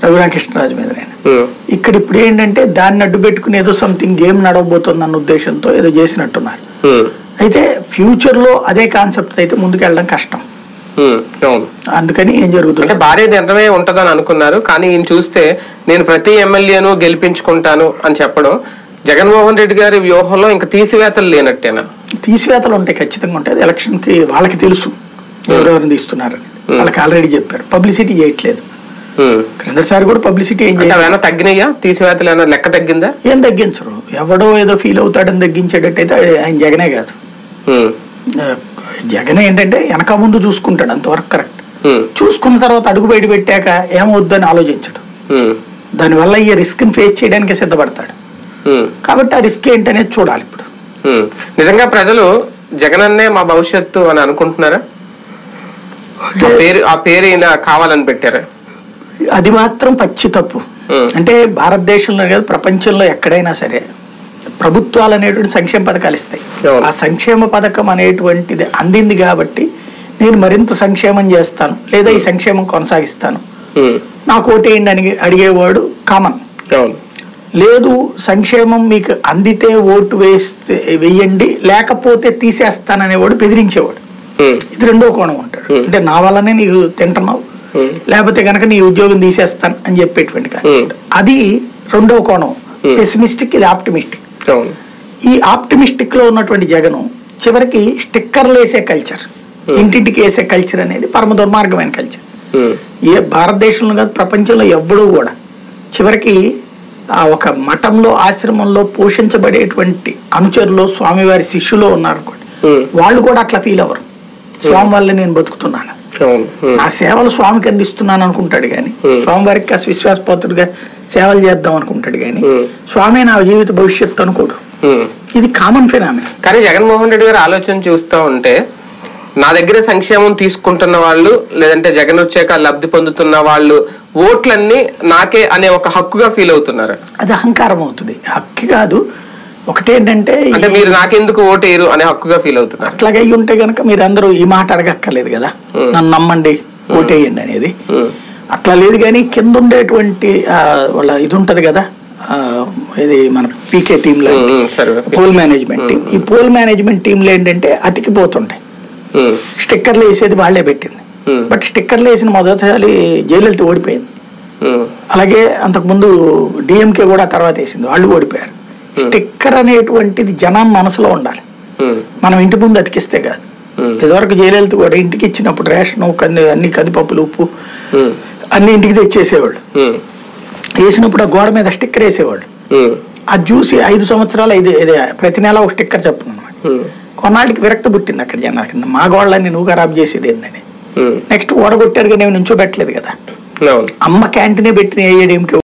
రఘురామకృష్ణరాజు మీద నేను ఉమ్, ఇక్కడ ఇప్పుడు ఏంటంటే దాన్ని అడ్డు పెట్టుకుని ఏదో సంథింగ్ గేమ్ నడవబోతుంది అన్న ఉద్దేశంతో ఏదో చేసినట్టున్నారు ఉమ్, అయితే ఫ్యూచర్లో అదే కాన్సెప్ట్ అయితే ముందుకెళ్ళడం కష్టం ఉమ్, అవును అందుకని ఏం అంటే జరుగుతుంది భారీ నిర్ణయమే ఉంటదని అనుకున్నారు కానీ ఈయన చూస్తే నేను ప్రతి ఎమ్మెల్యేను గెలిపించుకుంటాను అని చెప్పడం జగన్మోహన్ రెడ్డి గారి వ్యూహంలో ఇంకా తీసివేతలు లేనట్టేనా తీసివేతలు ఉంటాయి ఖచ్చితంగా ఉంటాయి అది ఎలక్షన్కి వాళ్ళకి తెలుసు ఎవరెవరిని తీస్తున్నారని వాళ్ళకి ఆల్రెడీ చెప్పారు పబ్లిసిటీ చేయట్లేదు ఉమ్. క్రిందసారి కూడా పబ్లిసిటీ ఏం అంటే చేయాలి అవేనా తగ్గినాయా తీసివేతలు ఏమైనా లెక్క తగ్గిందా ఏం తగ్గించరు ఎవడో ఏదో ఫీల్ అవుతాడని తగ్గించేటట్టయితే ఆయన జగనే కాదు ఉమ్, ఆ, జగన్ ఏంటంటే వెనక ముందు చూసుకుంటాడు అంతవరకు కరెక్ట్ ఉమ్, చూసుకున్న తర్వాత అడుగు బయట పెట్టాక ఏమవుద్దని ఆలోచించడు ఉమ్, దానివల్ల ఈ రిస్క్ని ఫేస్ చేయడానికి సిద్ధపడతాడు ఉమ్, కాబట్టి ఆ రిస్క్ ఏంటనేది చూడాలి ఇప్పుడు ఉమ్. నిజంగా ప్రజలు జగనన్నే మా భవిష్యత్తు అని అనుకుంటున్నారా ఆ పేరు ఆ పేరు ఈయన కావాలని పెట్టారా అది మాత్రం పచ్చి తప్పు ఉమ్. అంటే భారతదేశంలో కాదు ప్రపంచంలో ఎక్కడైనా సరే ప్రభుత్వాలు అనేటువంటి సంక్షేమ పథకాలు ఇస్తాయి అవును. ఆ సంక్షేమ పథకం అనేటువంటిది అందింది కాబట్టి నేను మరింత సంక్షేమం చేస్తాను లేదా ఈ సంక్షేమం కొనసాగిస్తాను ఉమ్, నాకు ఓటేయండి అని అడిగేవాడు కామన్ అవును లేదు సంక్షేమం మీకు అందితే ఓటు వేస్తే వెయ్యండి లేకపోతే తీసేస్తాననేవాడు బెదిరించేవాడు ఉమ్, ఇది రెండో కోణం ఉంటాడు అంటే నా వల్లనే నీకు తింటున్నావు ఉమ్, లేకపోతే కనుక నీ ఉద్యోగం తీసేస్తాను అని చెప్పేటువంటి కాన్సెప్ట్ అది రెండో కోణం పెసిమిస్టిక్ ఇది ఆప్టిమిస్టిక్ అవును ఈ ఆప్టిమిస్టిక్ లో ఉన్నటువంటి జగను చివరికి స్టిక్కర్లు వేసే కల్చర్ ఇంటింటికి వేసే కల్చర్ అనేది పరమ దుర్మార్గమైన కల్చర్ ఉమ్, ఏ భారతదేశంలో కాదు ప్రపంచంలో ఎవ్వడూ కూడా చివరికి ఆ ఒక మఠంలో ఆశ్రమంలో పోషించబడేటువంటి అనుచరులు స్వామివారి శిష్యులు ఉన్నారు అనుకోండి ఉమ్, వాళ్ళు కూడా అట్లా ఫీల్ అవ్వరు స్వామి వల్ల నేను బతుకుతున్నాను అవును ఉమ్, నా సేవలు స్వామికి అందిస్తున్నాను అనుకుంటాడు కానీ స్వామివారికి కాస్త విశ్వాసపాత్రుడిగా సేవలు చేద్దాం అనుకుంటాడు కానీ Hmm. స్వామి నా జీవిత భవిష్యత్తు అనుకోడు ఉమ్. ఇది కామన్ ఫినామిన కానీ జగన్మోహన్ రెడ్డి గారు ఆలోచన చూస్తూ ఉంటే నా దగ్గర సంక్షేమం తీసుకుంటున్న వాళ్ళు లేదంటే జగన్ వచ్చాక లబ్ధి పొందుతున్న వాళ్ళు ఓట్లన్నీ నాకే అనే ఒక హక్కుగా ఫీల్ అవుతున్నారు అది అహంకారం అవుతుంది హక్కి కాదు ఒకటేంటంటే ఈ- అంటే మీరు నాకెందుకు ఓటేయరు అనే హక్కుగా ఫీల్ అవుతున్నారు అట్లాగే అయి ఉంటే కనుక మీరు అందరూ ఈ మాట అడగక్కర్లేదు కదా నన్ను నమ్మండి ఓటేయండి అనేది ఉమ్, అట్లా లేదు కానీ కింద ఉండేటువంటి ఆ, వాళ్ళ ఇది ఉంటది కదా ఆ, ఇది మన పీకే టీంలో ఉమ్, ఉమ్, సరే పోల్ మేనేజ్మెంట్ టీం ఈ పోల్ మేనేజ్మెంట్ టీంలో ఏంటంటే అతికిపోతుంటాయి ఉమ్, స్టిక్కర్లు వేసేది వాళ్ళే పెట్టింది Hmm. బట్ స్టిక్కర్లు వేసిన మొదటిసారి జయలలిత ఓడిపోయింది ఉమ్, అలాగే అంతకుముందు డిఎంకే కూడా తర్వాత వేసింది వాళ్ళు ఓడిపోయారు స్టిక్కర్ అనేటువంటిది జనం మనసులో ఉండాలి ఉమ్, మనం ఇంటి ముందు అతికిస్తే కాదు Hmm. ఇదివరకు జయలలిత కూడా ఇంటికి ఇచ్చినప్పుడు రేషన్ కంది అన్ని కందిపప్పులు ఉప్పు ఉమ్, అన్ని ఇంటికి తెచ్చేసేవాళ్ళు ఉమ్, వేసినప్పుడు ఆ గోడ మీద స్టిక్కర్ వేసేవాళ్ళు ఉమ్, అది చూసి ఐదు సంవత్సరాలు ఐదు ఇది ప్రతి నెల ఒక స్టిక్కర్ చెప్పను అనమాట ఉమ్, కొన్నాళ్ళకి విరక్తి పుట్టింది అక్కడ జనాలకి మా గోడలన్నీ నువ్వు ఖరాబ్ చేసేది ఏందని ఉమ్, నెక్స్ట్ ఓడగొట్టారు కానీ నుంచోబెట్టలేదు కదా అవును అమ్మ క్యాంటీనే పెట్టిన ఏఐడిఎంకి